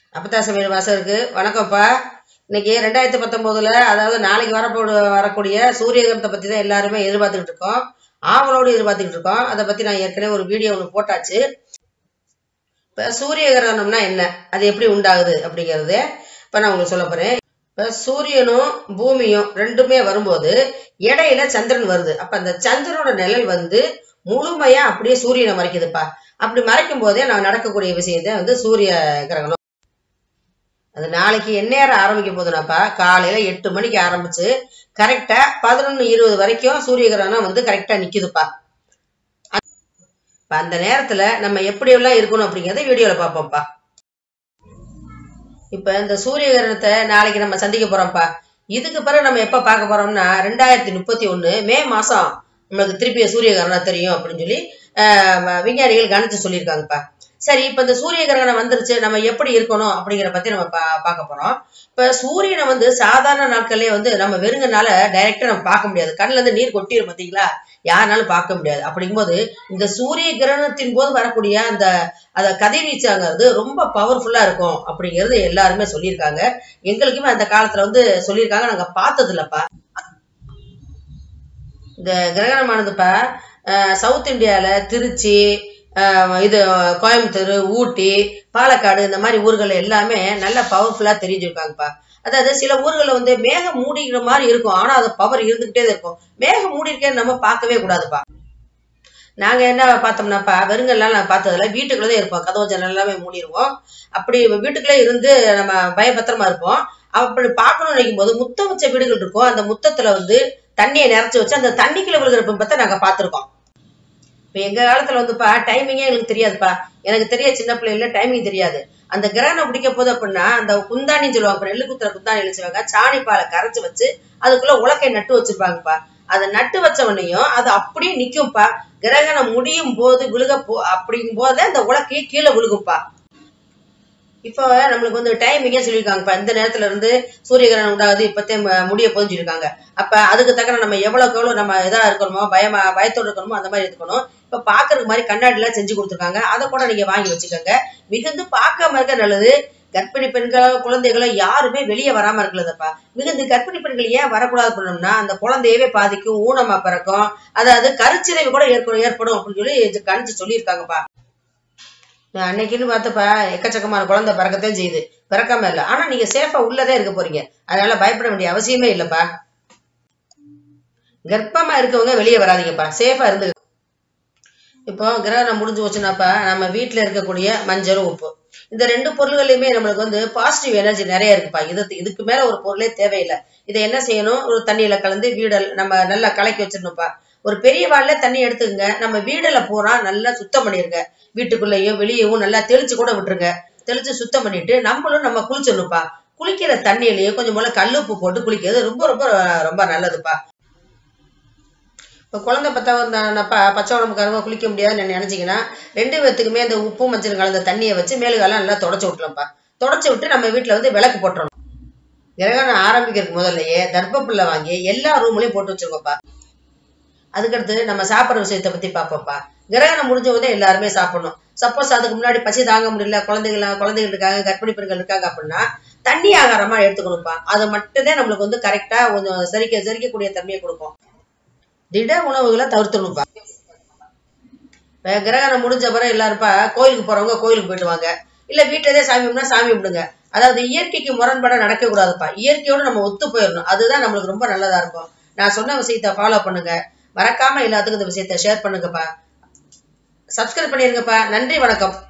அப்பத்தா சமையல் வாசகருக்கு வணக்கம்ப்பா இன்னைக்கு ரெண்டாயிரத்தி பத்தொன்பதுல அதாவது நாளைக்கு வரப்போடு வரக்கூடிய சூரிய கிரகணத்தை பத்தி தான் எல்லாருமே எதிர்பார்த்துக்கிட்டு இருக்கோம் ஆவலோடு எதிர்பார்த்துக்கிட்டு இருக்கோம் அதை பத்தி நான் ஏற்கனவே ஒரு வீடியோ ஒன்று போட்டாச்சு இப்ப சூரிய கிரகணம்னா என்ன அது எப்படி உண்டாகுது அப்படிங்கறது இப்ப நான் உங்களுக்கு சொல்ல போறேன் இப்ப சூரியனும் பூமியும் ரெண்டுமே வரும்போது இடையில சந்திரன் வருது அப்ப அந்த சந்திரனோட நிழல் வந்து முழுமையா அப்படியே சூரியனை மறைக்குதுப்பா அப்படி மறைக்கும் போதே நான் நடக்கக்கூடிய விஷயத்தை வந்து சூரிய கிரகணம் அது நாளைக்கு எந்நேரம் ஆரம்பிக்க போதுனாப்பா காலையில எட்டு மணிக்கு ஆரம்பிச்சு கரெக்டா பதினொன்னு இருபது வரைக்கும் சூரிய கிரகணம் வந்து கரெக்டா நிக்குதுப்பா இப்ப அந்த நேரத்துல நம்ம எப்படி எல்லாம் இருக்கணும் அப்படிங்கறத வீடியோல பார்ப்போம்ப்பா இப்ப இந்த சூரிய கிரகணத்தை நாளைக்கு நம்ம சந்திக்க போறோம்ப்பா இதுக்கு பிறகு நம்ம எப்ப பார்க்க போறோம்னா ரெண்டாயிரத்தி முப்பத்தி ஒண்ணு மே மாசம் நம்மளுக்கு திருப்பி சூரிய கிரகணம் தெரியும் அப்படின்னு சொல்லி ஆஹ், விஞ்ஞானிகள் கணிச்சு சொல்லியிருக்காங்கப்பா சரி இப்ப இந்த சூரிய கிரகணம் வந்துருச்சு நம்ம எப்படி இருக்கணும் அப்படிங்கிற பத்தி நம்ம பா- பார்க்க போறோம் இப்ப சூரியனை வந்து சாதாரண நாட்கள்லயே வந்து நம்ம வெறுங்கனால டைரக்டா நம்ம பார்க்க முடியாது கண்ணுல இருந்து நீர் கொட்டிடும் பாத்தீங்களா யாருனாலும் பார்க்க முடியாது அப்படிங்கும்போது இந்த சூரிய கிரகணத்தின் போது வரக்கூடிய அந்த அத கதிர்வீச்சாங்கிறது ரொம்ப பவர்ஃபுல்லா இருக்கும் அப்படிங்கிறது எல்லாருமே சொல்லியிருக்காங்க எங்களுக்குமே அந்த காலத்துல வந்து சொல்லியிருக்காங்க நாங்க பார்த்தது இல்லப்பா இந்த கிரகணமானதுப்பா அஹ், சவுத் இந்தியால திருச்சி அஹ், இது கோயம்புத்தூர் ஊட்டி பாலக்காடு இந்த மாதிரி ஊர்கள் எல்லாமே நல்ல பவர்ஃபுல்லா தெரிஞ்சிருக்காங்கப்பா அதாவது சில ஊர்கள்ல வந்து மேகம் மூடிக்கிற மாதிரி இருக்கும் ஆனா அது பவர் இருந்துகிட்டே தான் இருக்கும் மேகம் மூடி இருக்கேன்னு நம்ம பார்க்கவே கூடாதுப்பா நாங்க என்ன பார்த்தோம்னாப்பா வெறுங்கெல்லாம் நான் பார்த்ததுல வீட்டுக்குள்ளதான் இருப்போம் கதவு ஜன்னல் எல்லாமே மூடிடுவோம் அப்படி வீட்டுக்குள்ளே இருந்து நம்ம பயபத்திரமா இருப்போம் அப்படி பார்க்கணும்னு நினைக்கும் போது முத்தம் வச்ச வீடுகள் இருக்கும் அந்த முத்தத்துல வந்து தண்ணியை நிறைச்சு வச்சு அந்த தண்ணிக்குள்ள விழுகிற பிம்பத்தை நாங்க பார்த்திருக்கோம் இப்ப எங்க காலத்துல வந்துப்பா டைமிங்கே எங்களுக்கு தெரியாதுப்பா எனக்கு தெரிய சின்ன பிள்ளைல டைமிங் தெரியாது அந்த கிரகணம் பிடிக்க போது அப்படின்னா அந்த குந்தாணின்னு சொல்லுவாங்க இப்ப நெல்லு குத்துற குந்தாணி எழுச்சுவாங்க சாணி பாலை கரைச்சு வச்சு அதுக்குள்ள உலக்கை நட்டு வச்சிருப்பாங்கப்பா அதை நட்டு வச்ச உடனேயும் அது அப்படியே நிக்கும்பா கிரகணம் முடியும் போது விழுக போ அப்படிங்கும் போதே அந்த உலக்கையே கீழே விழுகும்பா இப்போ நம்மளுக்கு வந்து டைமிங்கே சொல்லியிருக்காங்கப்பா இந்த நேரத்துல இருந்து சூரிய கிரகணம் உண்டாகுது இப்பத்தே ம- முடிய போகுதுன்னு சொல்லியிருக்காங்க அப்ப அதுக்கு தக்கன நம்ம எவ்வளவுக்கு எவ்வளவு நம்ம இதா இருக்கணுமோ பயமா பயத்தோட இருக்கணுமோ அந்த மாதிரி இருக்கணும் இப்ப பாக்குறதுக்கு மாதிரி கண்ணாடி எல்லாம் செஞ்சு கொடுத்துருக்காங்க அதை கூட நீங்க வாங்கி வச்சுக்கோங்க மிகுந்து பார்க்காம இருக்க நல்லது கர்ப்பிணி பெண்களோ குழந்தைகளோ யாருமே வெளியே வராம இருக்கிறதப்பா மிகுந்து கர்ப்பிணி பெண்கள் ஏன் வரக்கூடாது பண்ணணும்னா அந்த குழந்தையவே பாதிக்கும் ஊனமா பிறக்கும் அதாவது கருச்சிதைவு கூட ஏற்படும் ஏற்படும் அப்படின்னு சொல்லி இது கணிச்சு சொல்லியிருக்காங்கப்பா நான் அன்னைக்குன்னு பார்த்தப்ப எக்கச்சக்கமான குழந்தை பிறக்கத்தான் செய்யுது பிறக்காம இல்ல ஆனா நீங்க சேஃபா உள்ளதே இருக்க போறீங்க அதனால பயப்பட வேண்டிய அவசியமே இல்லப்பா கர்ப்பமா இருக்கவங்க வெளியே வராதீங்கப்பா சேஃபா இருந்து இப்போ கிரகணம் முடிஞ்சு போச்சுனாப்பா நம்ம வீட்ல இருக்கக்கூடிய மஞ்சள் உப்பு இந்த ரெண்டு பொருள்களையுமே நம்மளுக்கு வந்து பாசிட்டிவ் எனர்ஜி நிறைய இருக்குப்பா இது இதுக்கு மேல ஒரு பொருளே தேவையில்லை இதை என்ன செய்யணும் ஒரு தண்ணியில கலந்து வீடல் நம்ம நல்லா கலக்கி வச்சிடணும்ப்பா ஒரு பெரிய வாள்ல தண்ணி எடுத்துக்கங்க நம்ம வீடுல பூரா நல்லா சுத்தம் பண்ணிருங்க வீட்டுக்குள்ளேயும் வெளியவும் நல்லா தெளிச்சு கூட விட்டுருங்க தெளிச்சு சுத்தம் பண்ணிட்டு நம்மளும் நம்ம குளிச்சிடணும்ப்பா குளிக்கிற தண்ணியிலயும் கொஞ்சம் போல கல்லுப்பு போட்டு குளிக்கிறது ரொம்ப ரொம்ப ரொம்ப நல்லதுப்பா இப்போ குழந்தை பத்தா வந்தானப்பா பச்சை உடம்புக்காரங்க குளிக்க முடியாதுன்னு நினைச்சீங்கன்னா ரெண்டு பேத்துக்குமே அந்த உப்பு மஞ்சள் கலந்த தண்ணியை வச்சு மேலுகாலம் நல்லா தொடச்சு விட்டுலாம்ப்பா தொடச்சு விட்டு நம்ம வீட்டுல வந்து விளக்கு போட்டுறணும் கிரகணம் ஆரம்பிக்கிறதுக்கு முதல்லயே தர்ப்பப்புல்ல வாங்கி எல்லா ரூம்லயும் போட்டு வச்சிருக்கோம்ப்பா அதுக்கடுத்து நம்ம சாப்பிட்ற விஷயத்தை பத்தி பார்ப்போம்ப்பா கிரகணம் முடிஞ்ச போதே எல்லாருமே சாப்பிடணும் சப்போஸ் அதுக்கு முன்னாடி பசி தாங்க முடியல குழந்தைகள் குழந்தைகள் இருக்காங்க கர்ப்பிணி பெண்கள் இருக்காங்க அப்படின்னா தண்ணி ஆகாரமா எடுத்துக்கணும்ப்பா அது மட்டும்தான் நம்மளுக்கு வந்து கரெக்டா கொஞ்சம் செரிக்க செரிக்கக்கூடிய தன்மையை கொடுக்கும் திட உணவுகளை தவிர்த்துணும்ப்பா இப்ப கிரகணம் முடிஞ்ச பிறகு எல்லாருப்பா கோயிலுக்கு போறவங்க கோயிலுக்கு போயிட்டு வாங்க இல்ல வீட்டுலதே சாமி கும்பிட்டா சாமி கும்பிடுங்க அதாவது இயற்கைக்கு முரண்பட நடக்க கூடாதுப்பா இயற்கையோட நம்ம ஒத்து போயிடணும் அதுதான் நம்மளுக்கு ரொம்ப நல்லதா இருக்கும் நான் சொன்ன விஷயத்த ஃபாலோ பண்ணுங்க மறக்காம எல்லாத்துக்கும் இந்த விஷயத்த ஷேர் பண்ணுங்கப்பா சப்ஸ்கிரைப் பண்ணிருங்கப்பா நன்றி வணக்கம்